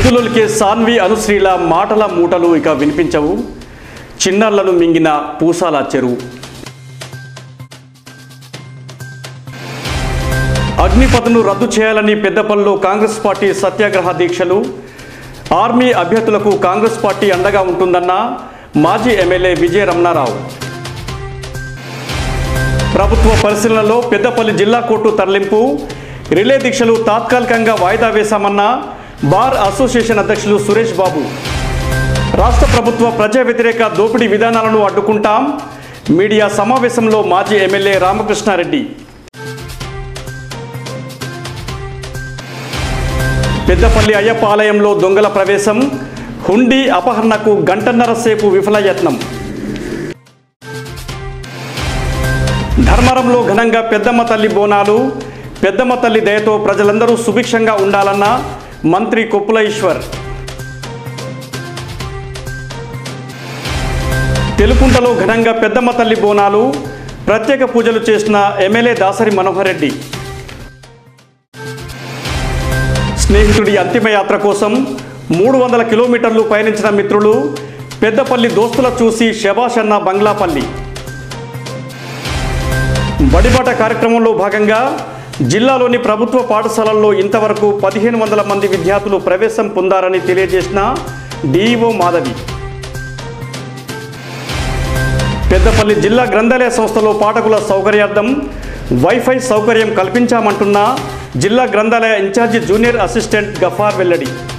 ముద్దులొలికే సాన్వి అనుశ్రీల మాటల మూటలు ఇక వినిపించవు చిన్నారులను మింగిన పూసాల చెరువు అగ్నిపథను రద్దు చేయాలని పెద్దపల్లిలో కాంగ్రెస్ పార్టీ సత్యాగ్రహ దీక్షలు ఆర్మీ అభ్యర్థులకు కాంగ్రెస్ పార్టీ అండగా ఉంటుందన్న మాజీ ఎమ్మెల్యే విజయ రమణారావు ప్రభుత్వ పరిశీలనలో పెద్దపల్లి జిల్లా కోర్టు తరలింపు రిలే దీక్షలు తాత్కాలికంగా వాయిదా వేశామన్న బార్ అసోసియేషన్ అధ్యక్షులు సురేష్ బాబు రాష్ట్ర ప్రభుత్వ ప్రజా వ్యతిరేక దోపిడీ విధానాలను అడ్డుకుంటాం మీడియా సమావేశంలో మాజీ ఎమ్మెల్యే రామకృష్ణారెడ్డి పెద్దపల్లి అయ్యప్ప ఆలయంలో దొంగల ప్రవేశం హుండీ అపహరణకు గంటన్నర సేపు విఫలయత్నం ధర్మవరంలో ఘనంగా పెద్దమ్మ తల్లి బోనాలు పెద్దమ్మ తల్లి దయతో ప్రజలందరూ సుభిక్షంగా ఉండాలన్న మంత్రి కొప్పుల ఈశ్వర్ తెలుకుంటలో ఘనంగా పెద్దమ్మ తల్లి బోనాలు ప్రత్యేక పూజలు చేసిన ఎమ్మెల్యే దాసరి మనోహర్ రెడ్డి స్నేహితుడి అంతిమయాత్ర కోసం మూడు వందల కిలోమీటర్లు పయనించిన మిత్రులు పెద్దపల్లి దోస్తుల చూసి శబాష్ అన్న బంగ్లాపల్లి బడిబాట కార్యక్రమంలో భాగంగా జిల్లాలోని ప్రభుత్వ పాఠశాలల్లో ఇంతవరకు పదిహేను వందల మంది విద్యార్థులు ప్రవేశం పొందారని తెలియజేసిన డిఈఓ మాధవి పెద్దపల్లి జిల్లా గ్రంథాలయ సంస్థలో పాఠకుల సౌకర్యార్థం వైఫై సౌకర్యం కల్పించామంటున్న జిల్లా గ్రంథాలయ ఇన్ఛార్జి జూనియర్ అసిస్టెంట్ గఫార్ వెల్లడి